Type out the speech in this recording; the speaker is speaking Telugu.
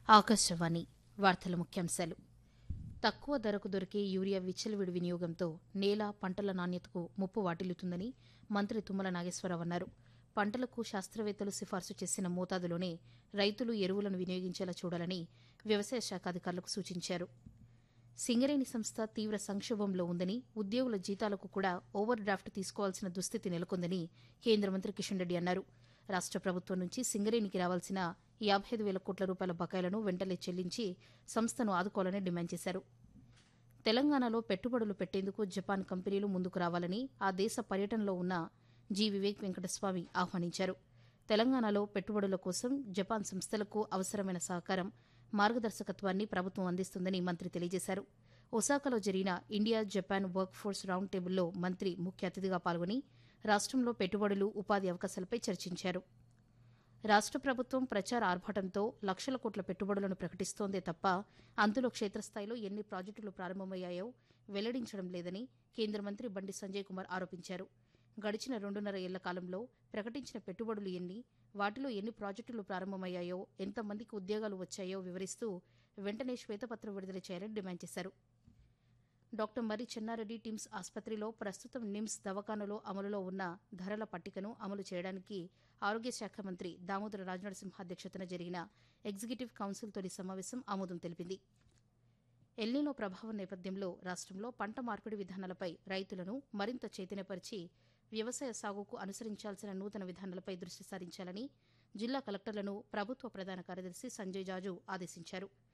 ఆకాశవాణి వార్తల ముఖ్యాంశాలు తక్కువ ధరకు దొరికే యూరియా విచ్చలవిడి వినియోగంతో నేల పంటల నాణ్యతకు ముప్పు వాటిల్లుతుందని మంత్రి తుమ్మల నాగేశ్వరరావు అన్నారు పంటలకు శాస్త్రవేత్తలు సిఫార్సు చేసిన మోతాదులోనే రైతులు ఎరువులను వినియోగించేలా చూడాలని వ్యవసాయ శాఖ అధికారులకు సూచించారు సింగరేణి సంస్థ తీవ్ర సంక్షోభంలో ఉందని ఉద్యోగుల జీతాలకు కూడా ఓవర్ డ్రాఫ్ట్ తీసుకోవాల్సిన దుస్థితి నెలకొందని కేంద్ర మంత్రి కిషన్ రెడ్డి అన్నారు రాష్ట ప్రభుత్వం నుంచి సింగరేణికి రావాల్సిన యాభై ఐదు వేల కోట్ల రూపాయల బకాయిలను వెంటనే చెల్లించి సంస్థను ఆదుకోవాలని డిమాండ్ చేశారు తెలంగాణలో పెట్టుబడులు పెట్టేందుకు జపాన్ కంపెనీలు ముందుకు రావాలని ఆ దేశ పర్యటనలో ఉన్న జి వివేక్ వెంకటస్వామి ఆహ్వానించారు తెలంగాణలో పెట్టుబడుల కోసం జపాన్ సంస్థలకు అవసరమైన సహకారం మార్గదర్శకత్వాన్ని ప్రభుత్వం అందిస్తుందని మంత్రి తెలియజేశారు ఒసాకాలో జరిగిన India Japan work force round టేబుల్లో మంత్రి ముఖ్య అతిథిగా పాల్గొని రాష్ట్రంలో పెట్టుబడులు ఉపాధి అవకాశాలపై చర్చించారు రాష్ట్ర ప్రభుత్వం ప్రచార ఆర్భాటంతో లక్షల కోట్ల పెట్టుబడులను ప్రకటిస్తోందే తప్ప అందులో క్షేత్రస్థాయిలో ఎన్ని ప్రాజెక్టులు ప్రారంభమయ్యాయో వెల్లడించడం లేదని కేంద్ర మంత్రి బండి సంజయ్ కుమార్ ఆరోపించారు గడిచిన రెండున్నర ఏళ్ల కాలంలో ప్రకటించిన పెట్టుబడులు ఎన్ని వాటిలో ఎన్ని ప్రాజెక్టులు ప్రారంభమయ్యాయో ఎంతమందికి ఉద్యోగాలు వచ్చాయో వివరిస్తూ వెంటనే శ్వేతపత్రం విడుదల చేయాలని డిమాండ్ చేశారు డాక్టర్ మరి చెన్నారెడ్డి టిమ్స్ ఆసుపత్రిలో ప్రస్తుతం నిమ్స్ దవాఖానలో అమలులో ఉన్న ధరల పట్టికను అమలు చేయడానికి ఆరోగ్య శాఖ మంత్రి దామోదర రాజనరసింహ అధ్యక్షతన జరిగిన ఎగ్జిక్యూటివ్ కౌన్సిల్ తొలి సమావేశం ఆమోదం తెలిపింది ఎల్నినో ప్రభావం నేపథ్యంలో రాష్ట్రంలో పంట మార్పిడి విధానాలపై రైతులను మరింత చైతన్యపరిచి వ్యవసాయ సాగుకు అనుసరించాల్సిన నూతన విధానాలపై దృష్టి సారించాలని జిల్లా కలెక్టర్లను ప్రభుత్వ ప్రధాన కార్యదర్శి సంజయ్ జాజు ఆదేశించారు